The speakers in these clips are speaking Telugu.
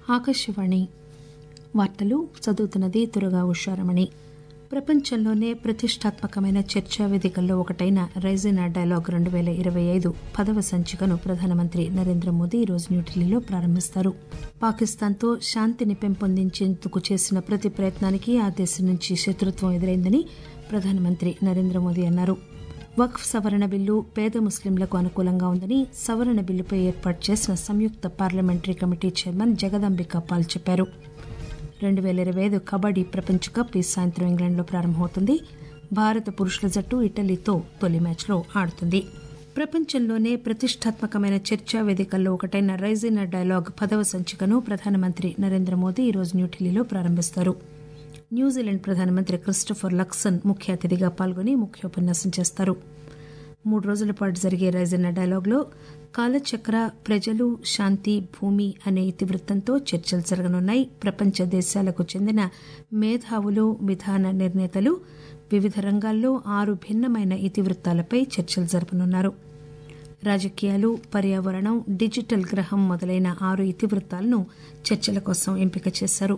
ఆకాశవాణి వార్తలు చదువుతున్నది దుర్గా ఉషారమణి ప్రపంచంలోనే ప్రతిష్టాత్మకమైన చర్చా వేదికల్లో ఒకటైన రైజినా డైలాగ్ రెండు పేల ఇరవై ఐదు పదవ సంచికను ప్రధానమంత్రి నరేంద్ర మోదీ ఈరోజు న్యూఢిల్లీలో ప్రారంభిస్తారు పాకిస్తాన్తో శాంతిని పెంపొందించేందుకు చేసిన ప్రతి ప్రయత్నానికి ఆ దేశం నుంచి శత్రుత్వం ఎదురైందని ప్రధానమంత్రి నరేంద్ర మోదీ అన్నారు వక్ఫ్ సవరణ బిల్లు పేద ముస్లింలకు అనుకూలంగా ఉందని సవరణ బిల్లుపై ఏర్పాటు చేసిన సంయుక్త parliamentary committee chairman Jagdambika Pal చెప్పారు రెండు పేల ఇరవై ఐదు కబడ్డీ ప్రపంచ కప్ ఈ సాయంత్రం ఇంగ్లాండ్లో ప్రారంభమవుతుంది భారత పురుషుల జట్టు ఇటలీతో తొలి మ్యాచ్లో ఆడుతుంది ప్రపంచంలోనే ప్రతిష్టాత్మకమైన చర్చా వేదికల్లో ఒకటైన రైజినా డైలాగ్ పదవ సంచికను ప్రధానమంత్రి నరేంద్ర మోదీ ఈరోజు న్యూఢిల్లీలో ప్రారంభిస్తారు న్యూజిలాండ్ ప్రధానమంత్రి క్రిస్టోఫర్ లక్సన్ ముఖ్య అతిథిగా పాల్గొని ముఖ్యోపన్యాసం చేస్తారు మూడు రోజుల పాటు జరిగే రైజినా డైలాగ్లో కాలచక్ర ప్రజలు శాంతి భూమి అనే ఇతివృత్తంతో చర్చలు జరగనున్నాయి ప్రపంచ దేశాలకు చెందిన మేధావులు విధాన నిర్ణేతలు వివిధ రంగాల్లో ఆరు భిన్నమైన ఇతివృత్తాలపై చర్చలు జరపనున్నారు రాజకీయాలు పర్యావరణం డిజిటల్ గ్రహం మొదలైన ఆరు ఇతివృత్తాలను చర్చల కోసం ఎంపిక చేశారు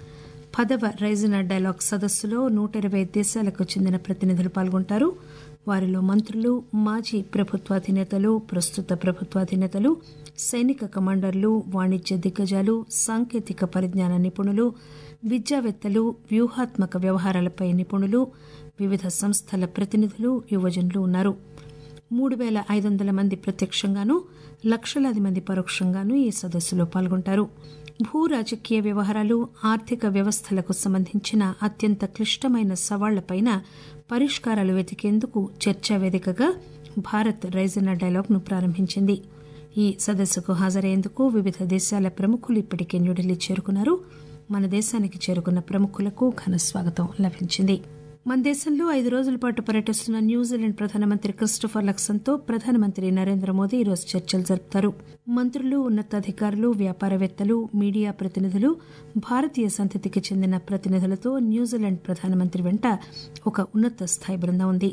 పదవ రైజినా డైలాగ్ సదస్సులో నూట ఇరవై దేశాలకు చెందిన ప్రతినిధులు పాల్గొంటారు వారిలో మంత్రులు మాజీ ప్రభుత్వాధినేతలు ప్రస్తుత ప్రభుత్వాధినేతలు సైనిక కమాండర్లు వాణిజ్య దిగ్గజాలు సాంకేతిక పరిజ్ఞాన నిపుణులు విద్యావేత్తలు వ్యూహాత్మక వ్యవహారాలపై నిపుణులు వివిధ సంస్థల ప్రతినిధులు యువజనులు ఉన్నారు మూడు పేల ఐదు వందల మంది ప్రత్యక్షంగానూ లక్షలాది మంది పరోక్షంగానూ ఈ సదస్సులో పాల్గొంటారు భూ రాజకీయ వ్యవహారాలు ఆర్థిక వ్యవస్థలకు సంబంధించిన అత్యంత క్లిష్టమైన సవాళ్లపైన పరిష్కారాలు వెతికేందుకు చర్చా వేదికగా భారత్ రైజినా డైలాగ్ ను ప్రారంభించింది ఈ సదస్సుకు హాజరయ్యేందుకు వివిధ దేశాల ప్రముఖులు ఇప్పటికే న్యూఢిల్లీ చేరుకున్నారు మన దేశానికి చేరుకున్న ప్రముఖులకు ఘన స్వాగతం లభించింది మన దేశంలో ఐదు రోజుల పాటు పర్యటిస్తున్న న్యూజిలాండ్ ప్రధానమంత్రి క్రిస్టోఫర్ లక్సన్తో ప్రధానమంత్రి నరేంద్ర మోదీ ఈరోజు చర్చలు జరుపుతారు మంత్రులు ఉన్నతాధికారులు వ్యాపారవేత్తలు మీడియా ప్రతినిధులు భారతీయ సంతతికి చెందిన ప్రతినిధులతో న్యూజిలాండ్ ప్రధానమంత్రి వెంట ఒక ఉన్నత స్థాయి బృందం ఉంది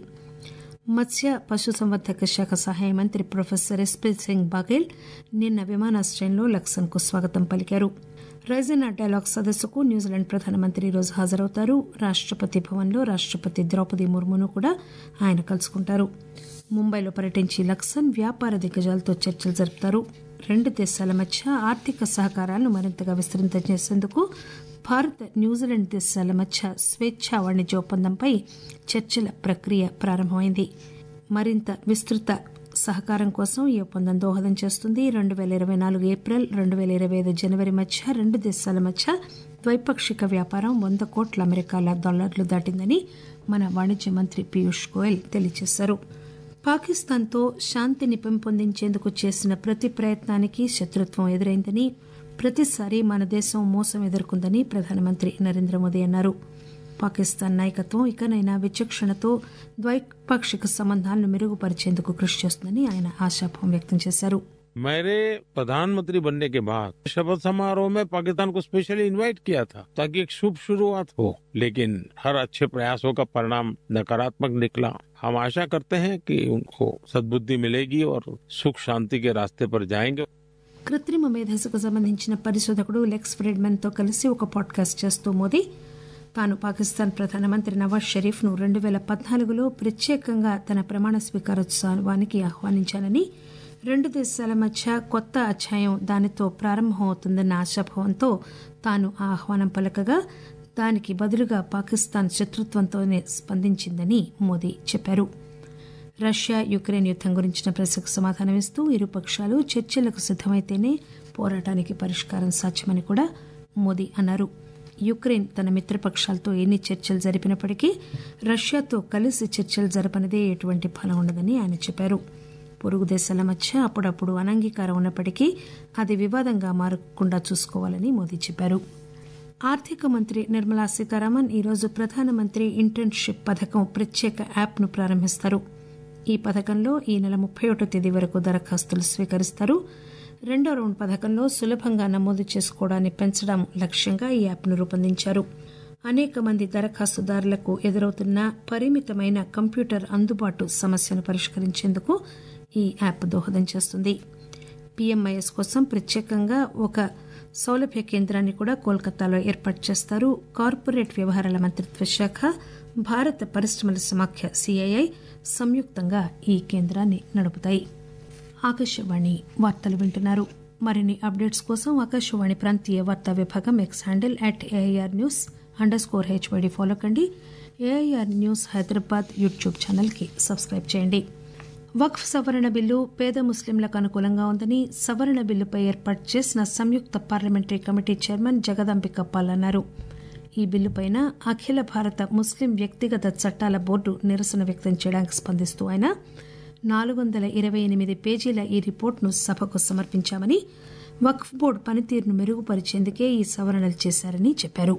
మత్స్య పశుసంవర్ధక శాఖ సహాయ మంత్రి ప్రొఫెసర్ ఎస్ప్రీత్ సింగ్ బాఘేల్ నిన్న విమానాశ్రయంలో లక్సన్ కు స్వాగతం పలికారు రైజినా డైలాగ్ సదస్సుకు న్యూజిలాండ్ ప్రధానమంత్రి ఈరోజు హాజరవుతారు రాష్టపతి భవన్లో రాష్టపతి ద్రౌపది ముర్మును కూడా ఆయన కలుసుకుంటారు ముంబైలో పర్యటించి లక్సన్ వ్యాపార దిగ్గజాలతో చర్చలు జరుపుతారు రెండు దేశాల మధ్య ఆర్థిక సహకారాలను మరింతగా విస్తృతం చేసేందుకు భారత్ న్యూజిలాండ్ దేశాల మధ్య స్వేచ్ఛా వాణిజ్య ఒప్పందంపై చర్చల ప్రక్రియ ప్రారంభమైంది మరింత విస్తృత సహకారం కోసం ఈ ఒప్పందం దోహదం చేస్తుంది రెండు పేల ఇరవై నాలుగు ఏప్రిల్ రెండు పేల ఇరవై ఐదు జనవరి మధ్య రెండు దేశాల మధ్య ద్వైపాక్షిక వ్యాపారం వంద కోట్ల అమెరికాల డాలర్లు దాటిందని మన వాణిజ్య మంత్రి పీయూష్ గోయల్ తెలియజేశారు పాకిస్తాన్తో శాంతిని పెంపొందించేందుకు చేసిన ప్రతి ప్రయత్నానికి శత్రుత్వం ఎదురైందని ప్రతిసారి మన దేశం మోసం ఎదుర్కొందని ప్రధానమంత్రి నరేంద్ర మోదీ అన్నారు పాకిస్తాన్ నాయకత్వం ఇకనైనా విచక్షణతో ద్వైపాక్షిక సంబంధాలను మెరుగుపరిచేందుకు కృషి చేస్తుందని ఆయన ఆశాభావం వ్యక్తం చేశారు मेरे प्रधानमंत्री बनने के बाद शपथ समारोह में पाकिस्तान को स्पेशली इनवाइट किया था ताकि एक शुभ शुरुआत हो लेकिन हर अच्छे प्रयासों का परिणाम नकारात्मक निकला हम आशा करते हैं कि उनको सद्बुद्धि मिलेगी और सुख शांति के रास्ते पर जाएंगे కృత్రిమ మేధస్సుకు సంబంధించిన పరిశోధకుడు లెక్స్ ఫ్రెడ్మెన్ తో కలిసి ఒక పాడ్కాస్ట్ చేస్తూ మోదీ తాను పాకిస్తాన్ ప్రధానమంత్రి నవాజ్ షరీఫ్ ను రెండు పేల పద్నాలుగులో ప్రత్యేకంగా తన ప్రమాణ స్వీకారోత్సవానికి ఆహ్వానించానని రెండు దేశాల మధ్య కొత్త అధ్యాయం దానితో ప్రారంభమవుతుందన్న ఆశాభావంతో తాను ఆ ఆహ్వానం పలకగా దానికి బదులుగా పాకిస్తాన్ శత్రుత్వంతోనే స్పందించిందని మోదీ చెప్పారు రష్యా యుక్రెయిన్ యుద్దం గురించిన ప్రశ్నకు సమాధానమిస్తూ ఇరుపక్షాలు చర్చలకు సిద్దమైతేనే పోరాటానికి పరిష్కారం సాధ్యమని కూడా మోదీ అన్నారు యుక్రెయిన్ తన మిత్రపక్షాలతో ఎన్ని చర్చలు జరిపినప్పటికీ రష్యాతో కలిసి చర్చలు జరపనిదే ఎటువంటి ఫలం ఉండదని ఆయన చెప్పారు పొరుగు దేశాల మధ్య అప్పుడప్పుడు అనంగీకారం ఉన్నప్పటికీ అది వివాదంగా మారకుండా చూసుకోవాలని మోదీ చెప్పారు ఆర్థిక మంత్రి నిర్మలా సీతారామన్ ఈరోజు ప్రధానమంత్రి ఇంటర్న్షిప్ పథకం ప్రత్యేక యాప్ను ప్రారంభిస్తారు ఈ పథకంలో ఈ నెల ముప్పై ఒకటో తేదీ వరకు దరఖాస్తులు స్వీకరిస్తారు రెండో రౌండ్ పథకంలో సులభంగా నమోదు చేసుకోవడాన్ని పెంచడం లక్ష్యంగా ఈ యాప్ను రూపొందించారు అనేక మంది దరఖాస్తుదారులకు ఎదురవుతున్న పరిమితమైన కంప్యూటర్ అందుబాటు సమస్యను పరిష్కరించేందుకు ఈ యాప్ దోహదం చేస్తుంది పీఎంఐఎస్ కోసం ప్రత్యేకంగా ఒక సౌలభ్య కేంద్రాన్ని కూడా కోల్కతాలో ఏర్పాటు చేస్తారు కార్పొరేట్ వ్యవహారాల మంత్రిత్వ శాఖ భారత పరిశ్రమల సమాఖ్య సిఐఐ సంయుక్తంగా ఈ కేంద్రాన్ని నడుపుతాయి ఆకాశవాణి వార్తలు వింటున్నారు మరిన్ని అప్డేట్స్ కోసం ఆకాశవాణి ప్రాంతీయ వార్తా విభాగం X handle at AIR news underscore HYD follow కండి ఏఐఆర్ న్యూస్ హైదరాబాద్ యూట్యూబ్ ఛానల్కి సబ్స్క్రైబ్ చేయండి వక్ఫ్ సవరణ బిల్లు పేద ముస్లింలకు అనుకూలంగా ఉందని సవరణ బిల్లుపై ఏర్పాటు చేసిన సంయుక్త parliamentary committee chairman Jagdambika Pal అన్నారు ఈ బిల్లుపైన అఖిల భారత ముస్లిం వ్యక్తిగత చట్టాల బోర్డు నిరసన వ్యక్తం చేయడానికి స్పందిస్తూ ఆయన నాలుగు వందల ఇరవై ఎనిమిది పేజీల ఈ రిపోర్టును సభకు సమర్పించామని వక్ఫ్ బోర్డు పనితీరును మెరుగుపరిచేందుకే ఈ సవరణలు చేశారని చెప్పారు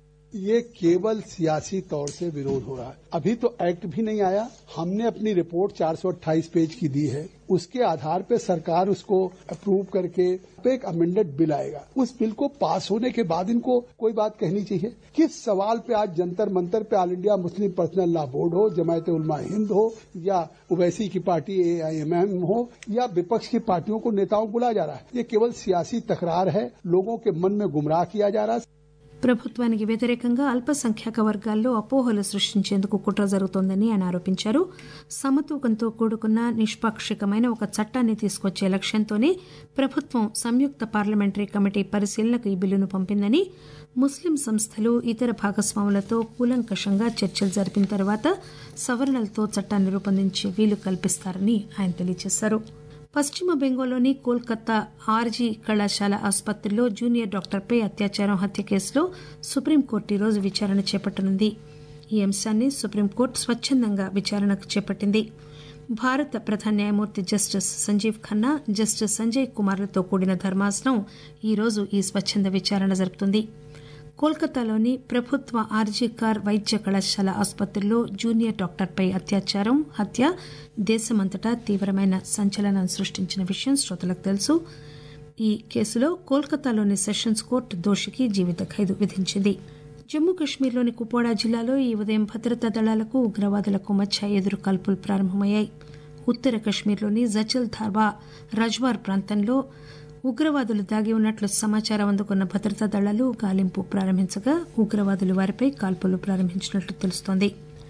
ये केवल सियासी तौर से विरोध हो रहा है अभी तो एक्ट भी नहीं आया हमने अपनी रिपोर्ट 428 पेज की दी है उसके आधार पे सरकार उसको अप्रूव करके एक अमेंडेड बिल आएगा उस बिल को पास होने के बाद इनको कोई बात कहनी चाहिए किस सवाल पे आज जंतर मंतर पे All India Muslim Personal Law Board हो जमायत उलमा हिंद हो या ओवैसी की पार्टी एआईएमएम हो या विपक्ष की पार्टियों को नेताओं को बुलाया जा रहा है ये केवल सियासी तकरार है लोगों के मन में गुमराह किया जा रहा है ప్రభుత్వానికి వ్యతిరేకంగా అల్పసంఖ్యాక వర్గాల్లో అపోహలు సృష్టించేందుకు కుట్ర జరుగుతోందని ఆయన ఆరోపించారు సమతూకంతో కూడుకున్న నిష్పాక్షికమైన ఒక చట్టాన్ని తీసుకొచ్చే లక్ష్యంతోనే ప్రభుత్వం సంయుక్త పార్లమెంటరీ కమిటీ పరిశీలనకు ఈ బిల్లును పంపిందని ముస్లిం సంస్థలు ఇతర భాగస్వాములతో కూలంకషంగా చర్చలు జరిపిన తర్వాత సవరణలతో చట్టాన్ని రూపొందించే వీలు కల్పిస్తారని ఆయన తెలియజేశారు పశ్చిమ బెంగాల్లోని కోల్కతా ఆర్జీ కళాశాల ఆసుపత్రిలో జూనియర్ డాక్టర్పై అత్యాచారం హత్య కేసులో సుప్రీంకోర్టు ఈరోజు విచారణ చేపట్టనుంది ఈ అంశాన్ని సుప్రీంకోర్టు స్వచ్చందంగా విచారణకు చేపట్టింది భారత ప్రధాన న్యాయమూర్తి జస్టిస్ సంజీవ్ ఖన్నా జస్టిస్ సంజయ్ కుమార్లతో కూడిన ధర్మాసనం ఈరోజు ఈ స్వచ్చంద విచారణ జరుపుతుంది కోల్కతాలోని ప్రభుత్వ ఆర్జీకార్ వైద్య కళాశాల ఆసుపత్రిలో జూనియర్ డాక్టర్పై అత్యాచారం హత్య దేశమంతటా తీవ్రమైన సంచలనం సృష్టించిన విషయం శ్రోతలకు తెలుసు ఈ కేసులో కోల్కతాలోని సెషన్స్ కోర్టు దోషికి జీవిత ఖైదు విధించింది జమ్మూ కశ్మీర్లోని కుప్వాడా జిల్లాలో ఈ ఉదయం భద్రతా దళాలకు ఉగ్రవాదులకు మధ్య ఎదురు కాల్పులు ప్రారంభమయ్యాయి ఉత్తర కశ్మీర్లోని జచల్ ధార్వా రజ్వార్ ప్రాంతంలో ఉగ్రవాదులు దాగి ఉన్నట్లు సమాచారం అందుకున్న భద్రతా దళాలు గాలింపు ప్రారంభించగా ఉగ్రవాదులు వారిపై కాల్పులు ప్రారంభించినట్లు తెలుస్తోంది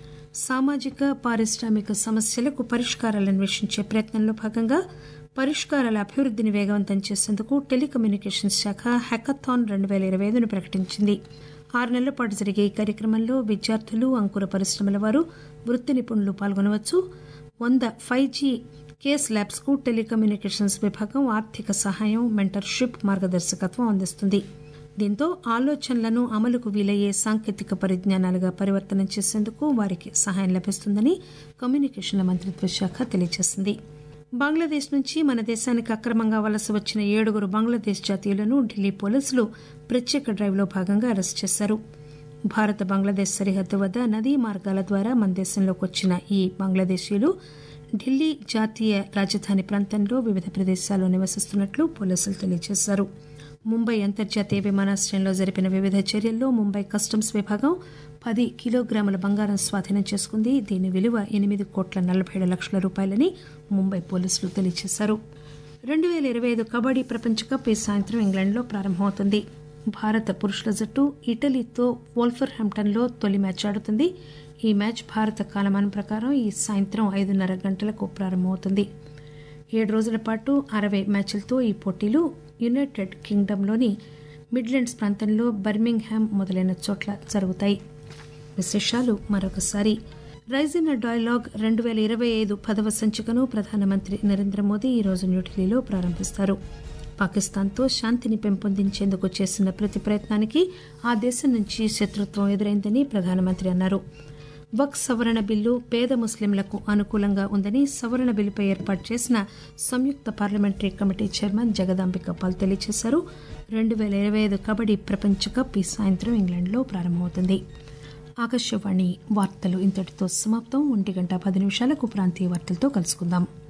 సామాజిక పారిశ్రామిక సమస్యలకు పరిష్కారాలు అన్వేషించే ప్రయత్నంలో భాగంగా పరిష్కారాల అభివృద్దిని వేగవంతం చేసేందుకు టెలికమ్యూనికేషన్స్ శాఖ హ్యాకథాన్ రెండు పేల ఇరవై ఐదును ప్రకటించింది ఆరు నెలల పాటు జరిగే ఈ కార్యక్రమంలో విద్యార్థులు అంకుర పరిశ్రమల వారు వృత్తి నిపుణులు పాల్గొనవచ్చు వంద ఫైవ్ జీ కేస్ ల్యాబ్స్ కు టెలికమ్యూనికేషన్స్ విభాగం ఆర్థిక సహాయం మెంటర్షిప్ మార్గదర్శకత్వం అందిస్తుంది దీంతో ఆలోచనలను అమలుకు వీలయ్యే సాంకేతిక పరిజ్ఞానాలుగా పరివర్తనం చేసేందుకు వారికి సహాయం లభిస్తుందని కమ్యూనికేషన్ల మంత్రిత్వ శాఖ తెలియజేసింది బంగ్లాదేశ్ నుంచి మన దేశానికి అక్రమంగా వలస వచ్చిన ఏడుగురు బంగ్లాదేశ్ జాతీయులను ఢిల్లీ పోలీసులు ప్రత్యేక డ్రైవ్లో భాగంగా అరెస్ట్ చేశారు భారత బంగ్లాదేశ్ సరిహద్దు వద్ద నదీ మార్గాల ద్వారా మన దేశంలోకి వచ్చిన ఈ బంగ్లాదేశీయులు ఢిల్లీ జాతీయ రాజధాని ప్రాంతంలో వివిధ ప్రదేశాల్లో నివసిస్తున్నట్లు పోలీసులు తెలియజేశారు ముంబై అంతర్జాతీయ విమానాశ్రయంలో జరిపిన వివిధ చర్యల్లో ముంబై కస్టమ్స్ విభాగం పది కిలోగ్రాముల బంగారం స్వాధీనం చేసుకుంది దీని విలువ ఎనిమిది కోట్ల నలభై ఏడు లక్షల రూపాయలని ముంబై పోలీసులు తెలియజేశారు రెండు పేల ఇరవై ఐదు కబడ్డీ ప్రపంచ కప్ ఈ సాయంత్రం ఇంగ్లాండ్లో ప్రారంభమవుతుంది భారత పురుషుల జట్టు ఇటలీతో వోల్ఫర్ హ్యాంప్టన్లో తొలి మ్యాచ్ ఆడుతుంది ఈ మ్యాచ్ భారత కాలమానం ప్రకారం ఈ సాయంత్రం ఐదున్నర గంటలకు ప్రారంభమవుతుంది ఏడు రోజుల పాటు అరవై మ్యాచ్లతో ఈ పోటీలు యునైటెడ్ కింగ్డమ్లోని మిడ్లాండ్స్ ప్రాంతంలో బర్మింగ్ హ్యామ్ మొదలైన చోట్ల జరుగుతాయి విశేషాలు మరొకసారి రైజిన్ డైలాగ్ రెండు పేల ఇరవై ఐదు పదవ సంచికను ప్రధానమంత్రి నరేంద్ర మోదీ ఈరోజు న్యూఢిల్లీలో ప్రారంభిస్తారు పాకిస్తాన్తో శాంతిని పెంపొందించేందుకు చేసిన ప్రతి ప్రయత్నానికి ఆ దేశం నుంచి శత్రుత్వం ఎదురైందని ప్రధానమంత్రి అన్నారు వక్ సవరణ బిల్లు పేద ముస్లింలకు అనుకూలంగా ఉందని సవరణ బిల్లుపై ఏర్పాటు చేసిన సంయుక్త parliamentary committee chairman Jagdambika Pal తెలియజేశారు రెండు పేల ఇరవై ఐదు కబడ్డీ ప్రపంచ కప్ ఈ సాయంత్రం ఇంగ్లాండ్లో ప్రారంభమవుతుంది ఆకాశవాణి వార్తలు ఇంతటితో సమాప్తం ఒంటి గంట పది నిమిషాలకు ప్రాంతీయ వార్తలతో కలుసుకుందాం